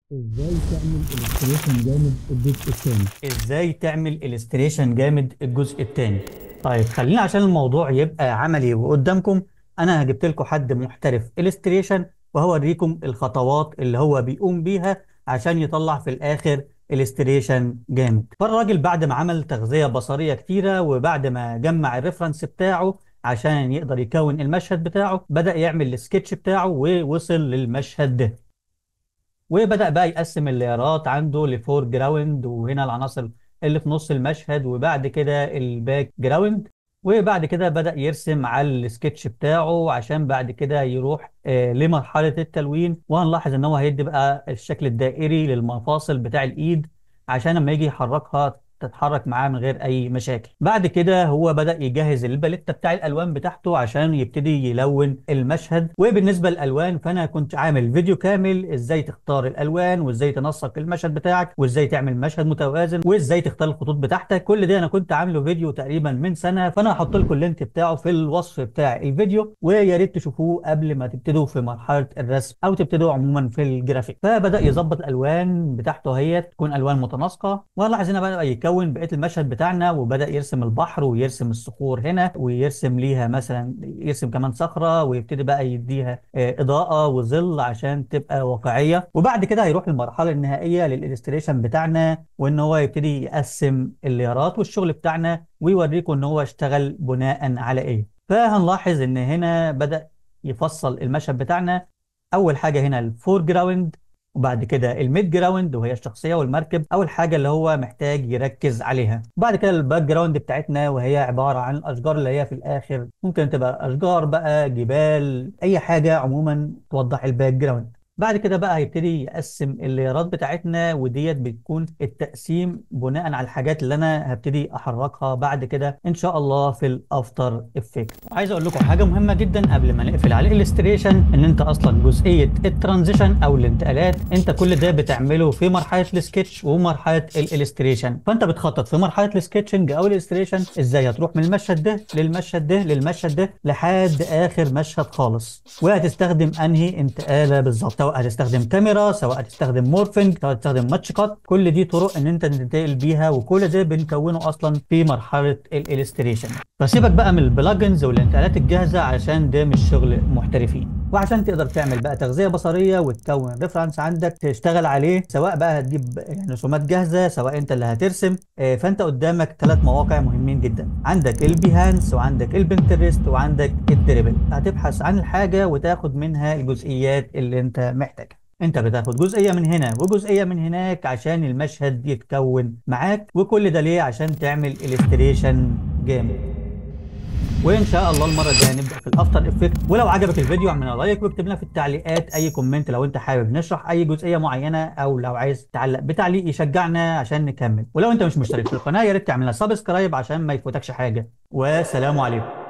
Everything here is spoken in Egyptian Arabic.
ازاي تعمل الستريشن جامد الجزء الثاني ازاي تعمل الستريشن جامد الجزء الثاني طيب خلينا عشان الموضوع يبقى عملي وقدامكم انا جبت لكم حد محترف الستريشن وهوريكم الخطوات اللي هو بيقوم بيها عشان يطلع في الاخر الستريشن جامد فالراجل بعد ما عمل تغذية بصرية كتيرة وبعد ما جمع الريفرنس بتاعه عشان يقدر يكون المشهد بتاعه بدأ يعمل السكتش بتاعه ووصل للمشهد ده وبدأ بقى يقسم اللايرات عنده لفور جراوند وهنا العناصر اللي في نص المشهد وبعد كده الباك جراوند وبعد كده بدأ يرسم على السكتش بتاعه عشان بعد كده يروح آه، لمرحلة التلوين وهنلاحظ ان هو هيدي بقى الشكل الدائري للمفاصل بتاع الايد عشان لما يجي يحركها تتحرك معاه من غير اي مشاكل بعد كده هو بدأ يجهز الباليتة بتاع الالوان بتاعته عشان يبتدي يلون المشهد وبالنسبة للالوان فانا كنت عامل فيديو كامل ازاي تختار الالوان وازاي تنسق المشهد بتاعك وازاي تعمل مشهد متوازن وازاي تختار الخطوط بتاعتك كل ده انا كنت عامله فيديو تقريبا من سنة فانا هحط لكم اللينك بتاعه في الوصف بتاع الفيديو ويا ريت تشوفوه قبل ما تبتدوا في مرحلة الرسم او تبتدوا عموما في الجرافيك فبدأ يظبط الالوان بتاعته هي تكون الوان متناسقة ولاحظ هنا بقى يكون بقيه المشهد بتاعنا وبدأ يرسم البحر ويرسم الصخور هنا ويرسم ليها مثلا يرسم كمان صخرة ويبتدي بقى يديها آه، إضاءة وظل عشان تبقى واقعية وبعد كده هيروح للمرحلة النهائية للإلستريشن بتاعنا وإن هو يبتدي يقسم الليارات والشغل بتاعنا ويوريكم إن هو اشتغل بناء على إيه فهنلاحظ إن هنا بدأ يفصل المشهد بتاعنا أول حاجة هنا الفور جراوند وبعد كده الميد جراوند وهي الشخصيه والمركب اول حاجه اللي هو محتاج يركز عليها وبعد كده الباك جراوند بتاعتنا وهي عباره عن الاشجار اللي هي في الاخر ممكن تبقى اشجار بقى جبال اي حاجه عموما توضح الباك جراوند بعد كده بقى هيبتدي يقسم الليرات بتاعتنا وديت بتكون التقسيم بناء على الحاجات اللي انا هبتدي احركها بعد كده ان شاء الله في الافتر افكت عايز اقول لكم حاجه مهمه جدا قبل ما نقفل على الالستريشن ان انت اصلا جزئيه الترانزيشن او الانتقالات انت كل ده بتعمله في مرحله السكتش ومرحله الالستريشن فانت بتخطط في مرحله السكتشنج او الالستريشن ازاي هتروح من المشهد ده للمشهد ده للمشهد ده لحد اخر مشهد خالص وهتستخدم انهي انتقاله بالظبط سواء هتستخدم كاميرا سواء هتستخدم مورفنج سواء هتستخدم ماتش كات كل دي طرق ان انت تنتقل بيها وكل ده بنكونه اصلا في مرحله الالستريشن فسيبك بقى من البلجنز والانتقالات الجاهزه عشان ده مش شغل محترفين وعشان تقدر تعمل بقى تغذيه بصريه وتكون ريفرنس عندك تشتغل عليه سواء بقى هتجيب رسومات جاهزه سواء انت اللي هترسم آه، فانت قدامك ثلاث مواقع مهمين جدا عندك البيهانس وعندك البنترست وعندك الدريبل هتبحث عن الحاجه وتاخد منها الجزئيات اللي انت محتاجها انت بتاخد جزئيه من هنا وجزئيه من هناك عشان المشهد يتكون معاك وكل ده ليه عشان تعمل الستريشن جامد وان شاء الله المره الجايه نبدا في الافتر افكت ولو عجبك الفيديو اعمل لايك واكتب لنا في التعليقات اي كومنت لو انت حابب نشرح اي جزئيه معينه او لو عايز تعلق بتعليق يشجعنا عشان نكمل ولو انت مش مشترك في القناه يا ريت تعمل لنا سبسكرايب عشان ما يفوتكش حاجه والسلام عليكم